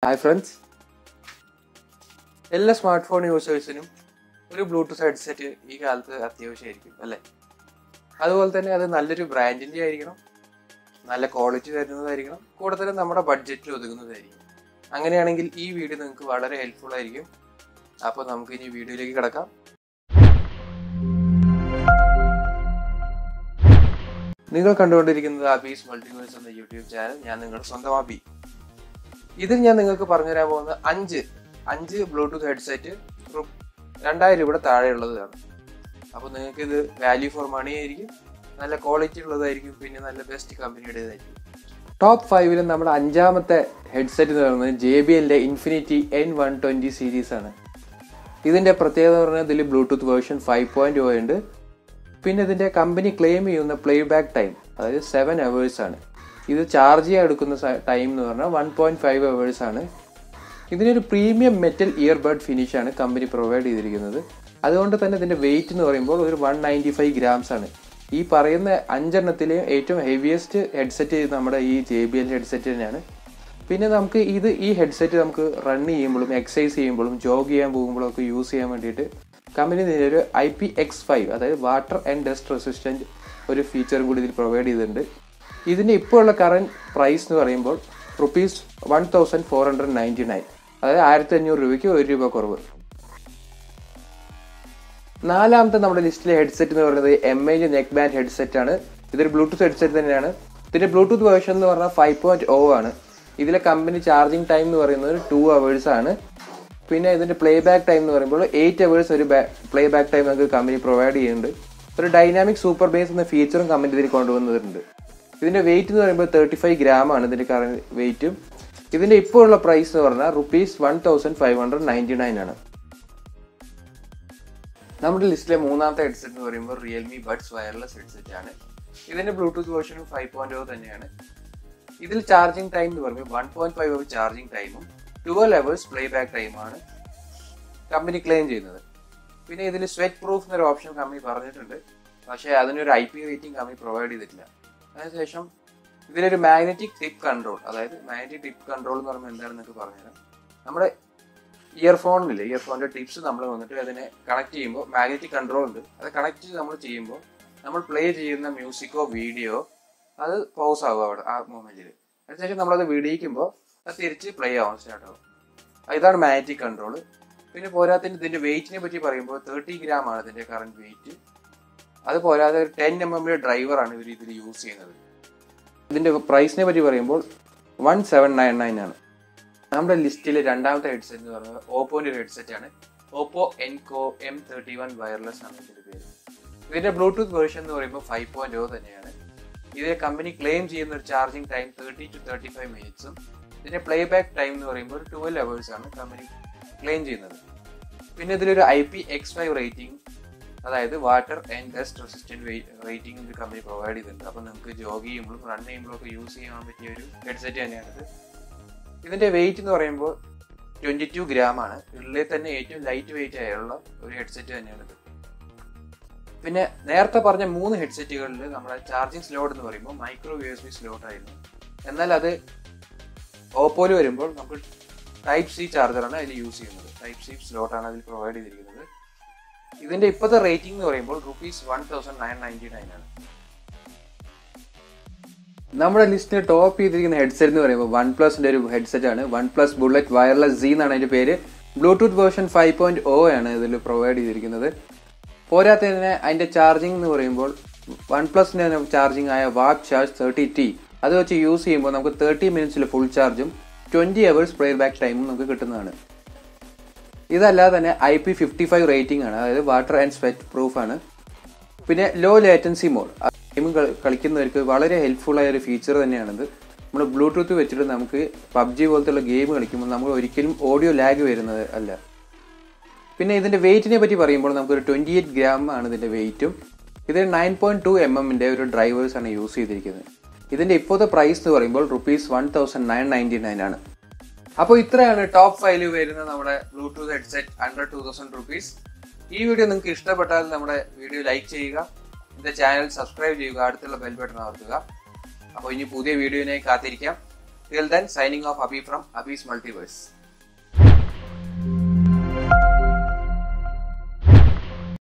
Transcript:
Hi friends എല്ലാ smart phone യൂസേഴ്സിനും ഒരു ബ്ലൂടൂത്ത് ഹെഡ്സെറ്റ് ഈ കാലത്ത് അത്യാവശ്യമായിരിക്കും അല്ലേ അതുപോലെ തന്നെ അത് നല്ലൊരു ബ്രാൻഡിൻ്റെ ആയിരിക്കണം നല്ല ക്വാളിറ്റി തരുന്നതായിരിക്കണം കൂടെ തന്നെ നമ്മുടെ ബഡ്ജറ്റിൽ ഒതുങ്ങുന്നതായിരിക്കും അങ്ങനെയാണെങ്കിൽ ഈ വീഡിയോ നിങ്ങൾക്ക് വളരെ ഹെൽപ്ഫുൾ ആയിരിക്കും അപ്പോൾ നമുക്ക് ഇനി വീഡിയോയിലേക്ക് കിടക്കാം നിങ്ങൾ കണ്ടുകൊണ്ടിരിക്കുന്നത് അബീസ് മൾട്ടിവേഴ്സ് എന്ന യൂട്യൂബ് ചാനൽ ഞാൻ നിങ്ങളുടെ സ്വന്തം അബി ഇതിൽ ഞാൻ നിങ്ങൾക്ക് പറഞ്ഞുതരാൻ പോകുന്ന അഞ്ച് അഞ്ച് ബ്ലൂടൂത്ത് ഹെഡ്സെറ്റ് രണ്ടായിരം രൂപയുടെ താഴെയുള്ളതാണ് അപ്പോൾ നിങ്ങൾക്ക് ഇത് വാല്യൂ ഫോർ മണി ആയിരിക്കും നല്ല ക്വാളിറ്റി ഉള്ളതായിരിക്കും പിന്നെ നല്ല ബെസ്റ്റ് കമ്പനിയുടേതായിരിക്കും ടോപ്പ് ഫൈവിൽ നമ്മുടെ അഞ്ചാമത്തെ ഹെഡ്സെറ്റ് എന്ന് പറയുന്നത് ജെ ബി എല്ലിന്റെ infinity N one twenty series ആണ് ഇതിന്റെ പ്രത്യേകത എന്ന് പറഞ്ഞാൽ ഇതിൽ Bluetooth version five point o ഉണ്ട് പിന്നെ ഇതിന്റെ കമ്പനി ക്ലെയിം ചെയ്യുന്ന പ്ലേ ബാക്ക് ടൈം അതായത് സെവൻ അവേഴ്സ് ആണ് ഇത് ചാർജ് ചെയ്യാൻ എടുക്കുന്ന ടൈം എന്ന് പറഞ്ഞാൽ വൺ പോയിന്റ് ഫൈവ് അവേഴ്സ് ആണ് ഇതിനൊരു പ്രീമിയം മെറ്റൽ ഇയർബഡ് ഫിനിഷ് ആണ് കമ്പനി പ്രൊവൈഡ് ചെയ്തിരിക്കുന്നത് അതുകൊണ്ട് തന്നെ ഇതിന്റെ വെയിറ്റ് എന്ന് പറയുമ്പോൾ ഒരു വൺ നയൻറ്റി ഫൈവ് ഗ്രാംസ് ആണ് ഈ പറയുന്ന അഞ്ചെണ്ണത്തിലെ ഏറ്റവും ഹെവിയസ്റ്റ് ഹെഡ്സെറ്റ് നമ്മുടെ ഈ ജെ ബി എൽ ഹെഡ്സെറ്റ് തന്നെയാണ് പിന്നെ നമുക്ക് ഇത് ഈ ഹെഡ്സെറ്റ് നമുക്ക് റൺ ചെയ്യുമ്പോഴും എക്സസൈസ് ചെയ്യുമ്പോഴും ജോഗ് ചെയ്യാൻ പോകുമ്പോഴും ഒക്കെ യൂസ് ചെയ്യാൻ വേണ്ടിയിട്ട് കമ്പനി ഇതിന് ഒരു ഐ പി എക്സ് ഫൈവ് അതായത് വാട്ടർ ആൻഡ് ഡസ്റ്റ് റെസിസ്റ്റൻറ്റ് ഒരു ഫീച്ചറും കൂടി ഇതിൽ പ്രൊവൈഡ് ചെയ്തിട്ടുണ്ട് ഇതിൻ്റെ ഇപ്പോൾ ഉള്ള കറണ്ട് പ്രൈസ് എന്ന് പറയുമ്പോൾ rupees one thousand four hundred ninety nine അതായത് ആയിരത്തി അഞ്ഞൂറ് രൂപയ്ക്ക് ഒരു രൂപ കുറവ് നാലാമത്തെ നമ്മുടെ ലിസ്റ്റിലെ ഹെഡ്സെറ്റ് എന്ന് പറയുന്നത് M I neck band headset ആണ് ഇതൊരു ബ്ലൂടൂത്ത് ഹെഡ്സെറ്റ് തന്നെയാണ് ഇതിന്റെ ബ്ലൂടൂത്ത് വേർഷൻ എന്ന് പറഞ്ഞാൽ ഫൈവ് പോയിന്റ് ഓ ആണ് ഇതിലെ കമ്പനി ചാർജിങ് ടൈം എന്ന് പറയുന്നത് ടു അവേഴ്സ് ആണ് പിന്നെ ഇതിന്റെ പ്ലേ ബാക്ക് ടൈം എന്ന് പറയുമ്പോൾ എയ്റ്റ് അവേഴ്സ് ഒരു പ്ലേ ബാക്ക് ടൈം നമുക്ക് കമ്പനി പ്രൊവൈഡ് ചെയ്യുന്നുണ്ട് ഒരു ഡൈനാമിക് സൂപ്പർ ബേസ് എന്ന ഫീച്ചറും കമ്പനി ഇതിൽ കൊണ്ടുവന്നിട്ടുണ്ട് ഇതിന്റെ വെയിറ്റ് എന്ന് പറയുമ്പോൾ തേർട്ടി ഫൈവ് ഗ്രാം ആണ് ഇതിന്റെ കറന്റ് വെയിറ്റും ഇതിന്റെ ഇപ്പോൾ ഉള്ള പ്രൈസ് എന്ന് പറഞ്ഞാൽ rupees one thousand five hundred ninety nine ആണ് നമ്മുടെ ലിസ്റ്റിലെ മൂന്നാമത്തെ ഹെഡ്സെറ്റ് എന്ന് പറയുമ്പോൾ റിയൽമി ബഡ്സ് വയർലെസ് ഹെഡ്സെറ്റ് ആണ് ഇതിന്റെ ബ്ലൂടൂത്ത് വേർഷനും ഫൈവ് പോയിന്റ് ഓ തന്നെയാണ് ഇതിൽ ചാർജിങ് ടൈം എന്ന് പറയുമ്പോൾ one point five hour charging ടൈമും ട്വൽവ് അവേഴ്സ് പ്ലേ ബാക്ക് ടൈമാണ് കമ്പനി ക്ലെയിം ചെയ്യുന്നത് പിന്നെ ഇതിൽ സ്വെറ്റ് പ്രൂഫ് എന്നൊരു ഓപ്ഷൻ കമ്പനി പറഞ്ഞിട്ടുണ്ട് പക്ഷേ അതിനൊരു I P rating company provide ചെയ്തിട്ടില്ല അതിനുശേഷം ഇതിലൊരു മാഗ്നറ്റിക് ടിപ്പ് കൺട്രോൾ അതായത് മാഗ്നറ്റിക് ടിപ്പ് കൺട്രോൾ എന്ന് പറയുമ്പോൾ എന്താണെന്നൊക്കെ പറഞ്ഞുതരാം നമ്മുടെ ഇയർഫോണിലില്ലേ ഇയർഫോണിന്റെ ടിപ്സ് നമ്മൾ വന്നിട്ട് അതിനെ കണക്ട് ചെയ്യുമ്പോൾ മാഗ്നറ്റിക് കൺട്രോൾ ഉണ്ട് അത് കണക്ട് നമ്മൾ ചെയ്യുമ്പോൾ നമ്മൾ പ്ലേ ചെയ്യുന്ന മ്യൂസിക്കോ വീഡിയോ അത് പോസ് ആവും അവിടെ ആ മൊമെന്റിൽ അതിനുശേഷം നമ്മളത് വിടിയിക്കുമ്പോൾ അത് തിരിച്ച് പ്ലേ ആവാൻ സ്റ്റാർട്ട് ആവും ഇതാണ് മാഗ്നറ്റിക് കൺട്രോൾ പിന്നെ പോരാത്തിന് ഇതിന്റെ വെയിറ്റിനെ പറ്റി പറയുമ്പോൾ തേർട്ടി ഗ്രാം ആണ് ഇതിന്റെ കറന്റ് വെയിറ്റ് അത് പോരാതെ ഒരു ടെൻ എം എമ്മിന്റെ ഡ്രൈവറാണ് ഇവർ ഇതിൽ യൂസ് ചെയ്യുന്നത് ഇതിന്റെ പ്രൈസിനെ പറ്റി പറയുമ്പോൾ വൺ സെവൻ നയൻ നയൻ ആണ് നമ്മുടെ ലിസ്റ്റിലെ രണ്ടാമത്തെ ഹെഡ്സെറ്റ് എന്ന് പറയുന്നത് ഓപ്പോന്റെ ഒരു ഹെഡ്സെറ്റ് ആണ് Oppo Enco M thirty one wireless ആണ് ഇതിന്റെ പേര് ഇതിന്റെ ബ്ലൂടൂത്ത് വേർഷൻ എന്ന് പറയുമ്പോൾ ഫൈവ് പോയിന്റ് ഓ തന്നെയാണ് ഇതിലെ കമ്പനി ക്ലെയിം ചെയ്യുന്ന ഒരു charging time thirty two thirty five മിനിറ്റ്സും ഇതിന്റെ പ്ലേ ബാക്ക് ടൈം എന്ന് പറയുമ്പോൾ ഒരു ട്വൽവ് അവേഴ്സ് ആണ് കമ്പനി ക്ലെയിം ചെയ്യുന്നത് പിന്നെ ഇതിലൊരു I P X five rating അതായത് water and dust resistant rating ഇത് കമ്പനി പ്രൊവൈഡ് ചെയ്തിട്ടുണ്ട് അപ്പോൾ നിങ്ങൾക്ക് ജോഗ് ചെയ്യുമ്പോഴും റൺ ചെയ്യുമ്പോഴും ഒക്കെ യൂസ് ചെയ്യാൻ പറ്റിയ ഒരു ഹെഡ്സെറ്റ് തന്നെയാണിത് ഇതിന്റെ വെയിറ്റ് എന്ന് പറയുമ്പോൾ ട്വന്റി ടു ഗ്രാം ആണ് ഉള്ളിൽ തന്നെ ഏറ്റവും ലൈറ്റ് വെയിറ്റ് ആയുള്ള ഒരു ഹെഡ്സെറ്റ് തന്നെയാണിത് പിന്നെ നേരത്തെ പറഞ്ഞ മൂന്ന് ഹെഡ്സെറ്റുകളിൽ നമ്മുടെ ചാർജിങ് സ്ലോട്ട് എന്ന് പറയുമ്പോൾ micro U S B slot ആയിരുന്നു എന്നാൽ അത് ഓപ്പോയിൽ വരുമ്പോൾ നമുക്ക് ടൈപ്പ് സി ചാർജറാണ് അതിൽ യൂസ് ചെയ്യുന്നത് ടൈപ്പ് സി സ്ലോട്ടാണ് അതിൽ പ്രൊവൈഡ് ചെയ്തിരിക്കുന്നത് ഇതിന്റെ ഇപ്പോഴത്തെ റേറ്റിംഗ് എന്ന് പറയുമ്പോൾ rupees one thousand nine ninety nine ആണ് നമ്മുടെ ലിസ്റ്റിൽ ടോപ്പ് ചെയ്തിരിക്കുന്ന ഹെഡ്സെറ്റ് എന്ന് പറയുമ്പോൾ വൺ പ്ലസിന്റെ ഒരു ഹെഡ്സെറ്റ് ആണ് OnePlus bullet wireless C എന്നാണ് അതിന്റെ പേര് Bluetooth version five point o ആണ് ഇതിൽ പ്രൊവൈഡ് ചെയ്തിരിക്കുന്നത് പോരാത്തതിന് അതിന്റെ ചാർജിങ് എന്ന് പറയുമ്പോൾ വൺ പ്ലസിന്റെ ചാർജിങ് ആയ വാപ്പ് ചാർജ് തേർട്ടി ടി അത് വെച്ച് യൂസ് ചെയ്യുമ്പോൾ നമുക്ക് തേർട്ടി മിനിറ്റ്സിൽ ഫുൾ ചാർജും ട്വന്റി അവേഴ്സ് പ്ലേ ബാക്ക് ടൈമും നമുക്ക് കിട്ടുന്നതാണ് ഇതല്ലാതെ തന്നെ I P fifty five rating ആണ് അതായത് വാട്ടർ ആൻഡ് സ്വെറ്റ് പ്രൂഫ് ആണ് പിന്നെ ലോ ലേറ്റൻസി മോഡ് ഗെയിം കളിക്കുന്നവർക്ക് വളരെ ഹെൽപ്ഫുൾ ആയ ഒരു ഫീച്ചർ തന്നെയാണിത് നമ്മൾ ബ്ലൂടൂത്ത് വെച്ചിട്ട് നമുക്ക് പബ്ജി പോലത്തെ ഗെയിം കളിക്കുമ്പോൾ നമുക്ക് ഒരിക്കലും ഓഡിയോ ലാഗ് വരുന്നത് അല്ല പിന്നെ ഇതിന്റെ വെയിറ്റിനെ പറ്റി പറയുമ്പോൾ നമുക്കൊരു ട്വന്റി എയ്റ്റ് ഗ്രാം ആണ് ഇതിന്റെ വെയിറ്റും ഇത് നയൻ പോയിന്റ് ടു എം എമ്മിന്റെ ഒരു ഡ്രൈവേഴ്സ് ആണ് യൂസ് ചെയ്തിരിക്കുന്നത് ഇതിന്റെ ഇപ്പോഴത്തെ പ്രൈസ് എന്ന് പറയുമ്പോൾ rupees one thousand nine ninety nine ആണ് അപ്പോൾ ഇത്രയാണ് ടോപ്പ് ഫൈവ് വരുന്ന നമ്മുടെ Bluetooth headset under two thousand rupees ഈ വീഡിയോ നിങ്ങൾക്ക് ഇഷ്ടപ്പെട്ടാൽ നമ്മുടെ വീഡിയോ ലൈക്ക് ചെയ്യുക എന്റെ ചാനൽ സബ്സ്ക്രൈബ് ചെയ്യുക അടുത്തുള്ള ബെൽ ബട്ടൺ അമർത്തുക അപ്പോൾ ഇനി പുതിയ വീഡിയോയിനായി കാത്തിരിക്കാം Till then, signing off Abhi from Abhi's Multiverse.